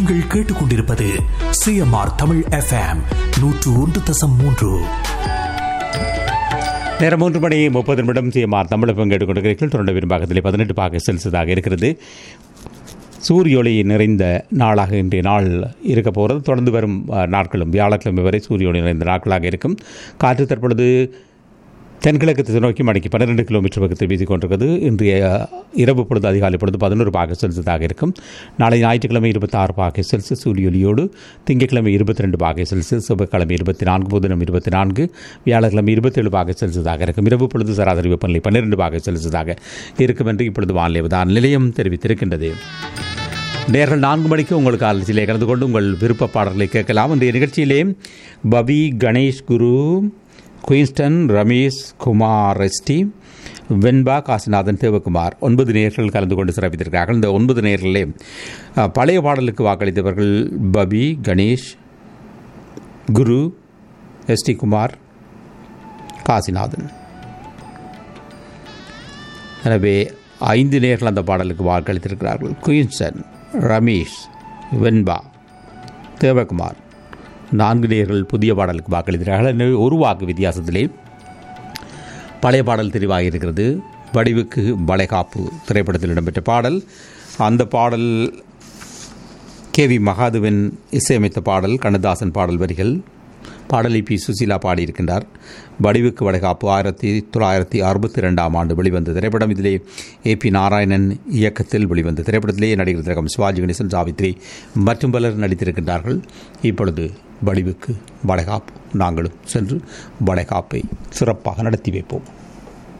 நீங்கள் கேட்டுக்கொண்டிருப்பது CMR Tamil FM நூற்று ஒன்று தசம் மூன்று நேரம் மூன்று மணி முப்பது நிமிடம் சிஎம்ஆர் தமிழகம் கேட்டுக்கொண்டிருக்கிறீர்கள் தொடர்ந்து விரும்பாகத்திலே பதினெட்டு பாக செல்சியஸாக இருக்கிறது சூரிய ஒளி நிறைந்த நாளாக இன்றைய நாள் இருக்க போகிறது தொடர்ந்து வரும் அஹ், நாட்களும் வியாழக்கிழமை வரை சூரிய ஒளி நிறைந்த நாட்களாக இருக்கும் காற்று தற்பொழுது தென்கிழக்கு திசை நோக்கி மணிக்கு பன்னிரெண்டு கிலோமீட்டர் பக்கத்தில் வீசிக் கொண்டிருக்கிறது இன்றைய இரவு பொழுது அதிகாலை பொழுது பதினோரு பாக செல்சியஸாக இருக்கும் நாளை ஞாயிற்றுக்கிழமை இருபத்தாறு பாகை செல்சியஸ் சூரிய ஒளியோடு திங்கட்கிழமை இருபத்தி ரெண்டு பாகை செல்சியஸ் செவ்வாய்க்கிழமை இருபத்தி நான்கு புதனம் இருபத்தி நான்கு வியாழக்கிழமை இருபத்தேழு பாகை செல்சியஸாக இருக்கும் இரவு பொழுது சராசரி வெப்பநிலை பன்னிரெண்டு பாகை செல்சியஸாக இருக்கும் என்று இப்பொழுது வானிலை உதாரண நிலையம் தெரிவித்திருக்கின்றது நேர்கள் நான்கு மணிக்கு உங்களுக்கு ஆலோசனையிலே கலந்து கொண்டு உங்கள் விருப்ப பாடல்களை கேட்கலாம் இன்றைய நிகழ்ச்சியிலே பவி கணேஷ் குரு குயின்ஸ்டன் ரமேஷ் குமார் எஸ்டி வெண்பா காசிநாதன் தேவகுமார் ஒன்பது நேர்கள் கலந்து கொண்டு சிறப்பித்திருக்கிறார்கள் இந்த ஒன்பது நேர்களிலே அஹ், பழைய பாடலுக்கு வாக்களித்தவர்கள் பபி கணேஷ் குரு எஸ்டி குமார் காசிநாதன் எனவே ஐந்து நேர்கள் அந்த பாடலுக்கு வாக்களித்திருக்கிறார்கள் குயின்சன் ரமேஷ் வெண்பா தேவகுமார் நான்கு நேர்கள் புதிய பாடலுக்கு வாக்களித்திருக்கிறார்கள் எனவே ஒரு வாக்கு வித்தியாசத்திலே பழைய பாடல் தெரிவாகி இருக்கிறது வடிவுக்கு வளைகாப்பு திரைப்படத்தில் இடம்பெற்ற பாடல் அந்த பாடல் கே வி மகாதுவன் இசையமைத்த பாடல் கண்ணதாசன் பாடல் வரிகள் பாடலை பி சுசீலா பாடியிருக்கின்றார் வடிவுக்கு வளைகாப்பு ஆயிரத்தி தொள்ளாயிரத்தி அறுபத்தி ரெண்டாம் ஆண்டு வெளிவந்த திரைப்படம் இதிலே ஏ பி நாராயணன் இயக்கத்தில் வெளிவந்த திரைப்படத்திலே நடிகர் திலகம் சிவாஜி கணேசன் சாவித்ரி மற்றும் பலர் நடித்திருக்கின்றார்கள் இப்பொழுது வடிவுக்கு வளைகாப்பு நாங்களும் சென்று வளைகாப்பை சிறப்பாக நடத்தி வைப்போம்